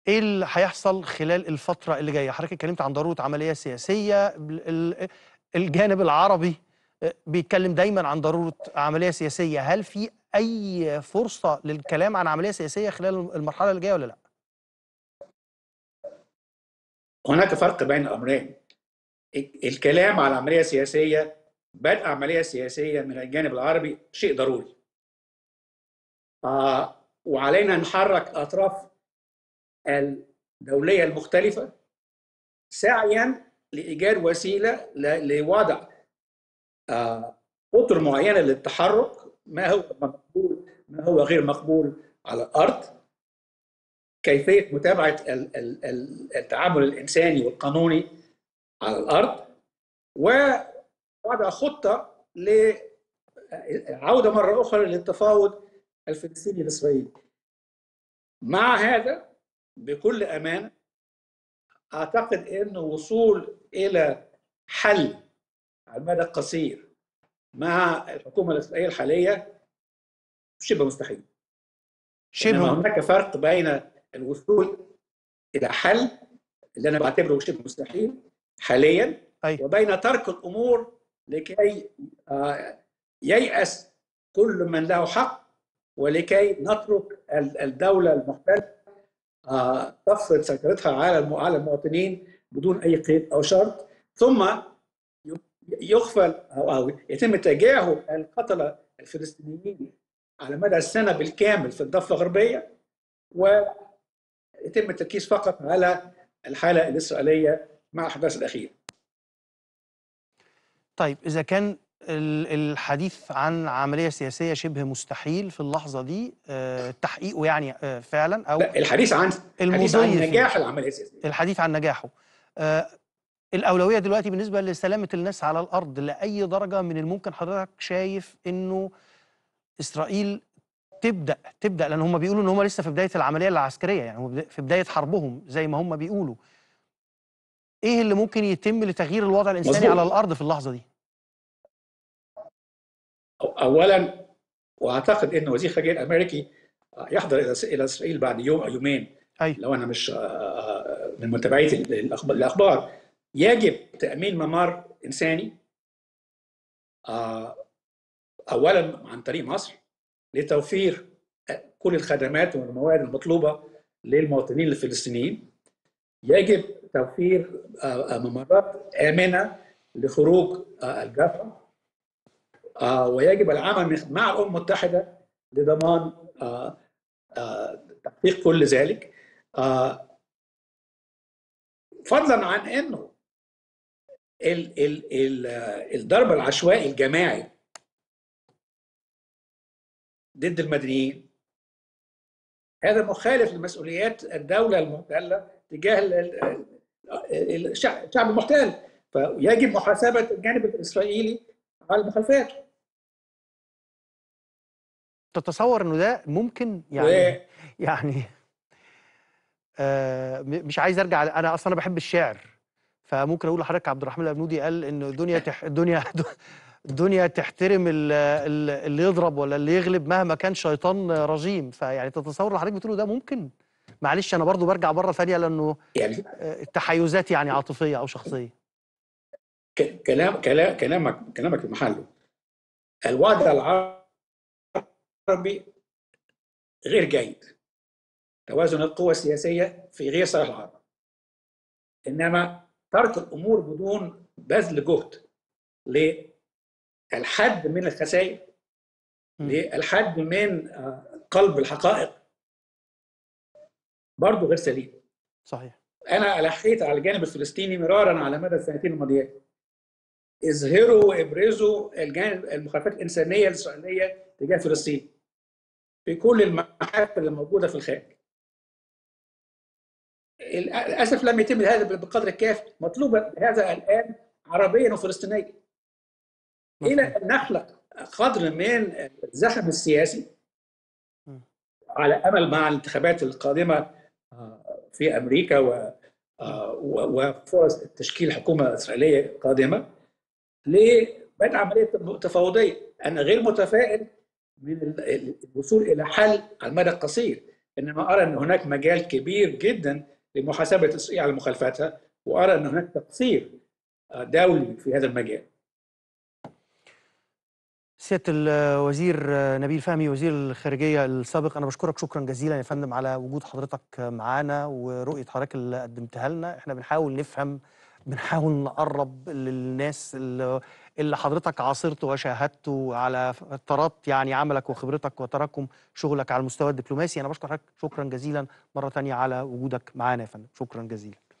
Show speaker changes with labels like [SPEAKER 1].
[SPEAKER 1] ايه اللي هيحصل خلال الفتره اللي جايه حضرتك اتكلمت عن ضروره عمليه سياسيه ال- ال- الجانب العربي آه، بيتكلم دايما عن ضروره عمليه سياسيه هل في اي فرصه للكلام عن عمليه سياسيه خلال المرحله اللي جايه ولا لا
[SPEAKER 2] هناك فرق بين الامرين الكلام على عمليه سياسيه بدء عمليه سياسيه من الجانب العربي شيء ضروري آه وعلينا نحرك اطراف الدوليه المختلفه سعيا لايجاد وسيله ل- لوضع آه اطر معينه للتحرك ما هو مقبول ما هو غير مقبول على الارض كيفيه متابعه ال- ال- ال- التعامل الانساني والقانوني على الارض ووضع خطه لعوده مره اخرى للتفاوض الفلسطيني الاسرائيلي. مع هذا بكل امانه اعتقد انه وصول الى حل على المدى القصير مع الحكومه الاسرائيليه الحاليه شبه مستحيل. إنما
[SPEAKER 1] شبه
[SPEAKER 2] هناك فرق بين الوصول الى حل اللي انا بعتبره شبه مستحيل حاليا
[SPEAKER 1] أي.
[SPEAKER 2] وبين ترك الامور لكي آه، ييأس كل من له حق ولكي نترك ال- الدوله المحتله آه، تفرض سيطرتها على الم- على المواطنين بدون اي قيد او شرط ثم ي- يغفل او أو يتم تجاهل القتله الفلسطينيين على مدى السنه بالكامل في الضفه الغربيه ويتم التركيز فقط على الحاله الاسرائيليه مع الاحداث الاخيره.
[SPEAKER 1] طيب اذا كان ال- الحديث عن عمليه سياسيه شبه مستحيل في اللحظه دي آه، تحقيقه يعني آه، فعلا او
[SPEAKER 2] لا الحديث عن الحديث عن
[SPEAKER 1] المضي فيه.
[SPEAKER 2] نجاح العمليه السياسيه.
[SPEAKER 1] الحديث عن نجاحه آه، الأولوية دلوقتي بالنسبة لسلامة الناس على الأرض لأي درجة من الممكن حضرتك شايف إنه إسرائيل تبدأ تبدأ لأن هم بيقولوا إن هم لسه في بداية العملية العسكرية يعني هم بدا- في بداية حربهم زي ما هم بيقولوا إيه اللي ممكن يتم لتغيير الوضع الإنساني
[SPEAKER 2] مظبوط.
[SPEAKER 1] على الأرض في اللحظة دي؟
[SPEAKER 2] اولا واعتقد ان وزير الخارجيه الامريكي يحضر الى الى اسرائيل بعد يوم او يومين
[SPEAKER 1] أي
[SPEAKER 2] لو انا مش آه، من متابعتي الأخب- الاخبار يجب تامين ممر انساني آه، اولا عن طريق مصر لتوفير كل الخدمات والمواد المطلوبه للمواطنين الفلسطينيين يجب توفير آه، آه، ممرات امنه لخروج آه، الجرحى آه، ويجب العمل من- مع الامم المتحده لضمان آه، آه، تحقيق كل ذلك آه، فضلا عن انه ال ال ال آه، الضرب العشوائي الجماعي ضد المدنيين هذا مخالف لمسؤوليات الدوله المحتله تجاه ال- ال- ال- الشعب الشعب المحتل فيجب محاسبه الجانب الاسرائيلي على مخالفاته
[SPEAKER 1] تتصور إنه ده ممكن يعني يعني آه م- مش عايز ارجع انا اصلا انا بحب الشعر فممكن اقول لحضرتك عبد الرحمن الابنودي قال ان الدنيا تح... الدنيا الدنيا تحترم ال- ال- اللي يضرب ولا اللي يغلب مهما كان شيطان رجيم فيعني تتصور اللي حضرتك بتقوله ده ممكن معلش انا برضو برجع بره ثانيه لانه
[SPEAKER 2] يعني
[SPEAKER 1] آه، التحيزات يعني عاطفيه او شخصيه
[SPEAKER 2] ك- كلام كلام كلامك كلامك في محله الوضع العربي غير جيد توازن القوى السياسيه في غير صالح العرب انما ترك الامور بدون بذل جهد للحد من الخسائر
[SPEAKER 1] مم.
[SPEAKER 2] للحد من آه، قلب الحقائق برضه غير سليم
[SPEAKER 1] صحيح
[SPEAKER 2] انا الحيت على الجانب الفلسطيني مرارا على مدى السنتين الماضيات اظهروا وابرزوا الجانب المخالفات الانسانيه الاسرائيليه تجاه فلسطين في كل المحافل الموجوده في الخارج للاسف لم يتم هذا بالقدر الكافي مطلوب هذا الان عربيا وفلسطينيا الى ان نخلق قدر من الزخم السياسي
[SPEAKER 1] م.
[SPEAKER 2] على امل مع الانتخابات القادمه آه، في امريكا و آه، و- وفرص تشكيل حكومه اسرائيليه قادمه لبدء عمليه تفاوضيه انا غير متفائل من ال- ال- الوصول الى حل على المدى القصير انما ارى ان هناك مجال كبير جدا لمحاسبه اسرائيل على مخالفاتها وارى ان هناك تقصير آه، دولي في هذا المجال
[SPEAKER 1] سياده الوزير نبيل فهمي وزير الخارجيه السابق انا بشكرك شكرا جزيلا يا فندم على وجود حضرتك معانا ورؤيه حضرتك اللي قدمتها لنا احنا بنحاول نفهم بنحاول نقرب للناس اللي اللي حضرتك عاصرته وشاهدته على فترات يعني عملك وخبرتك وتراكم شغلك على المستوى الدبلوماسي انا بشكر حضرتك شكرا جزيلا مره تانية على وجودك معانا يا فندم شكرا جزيلا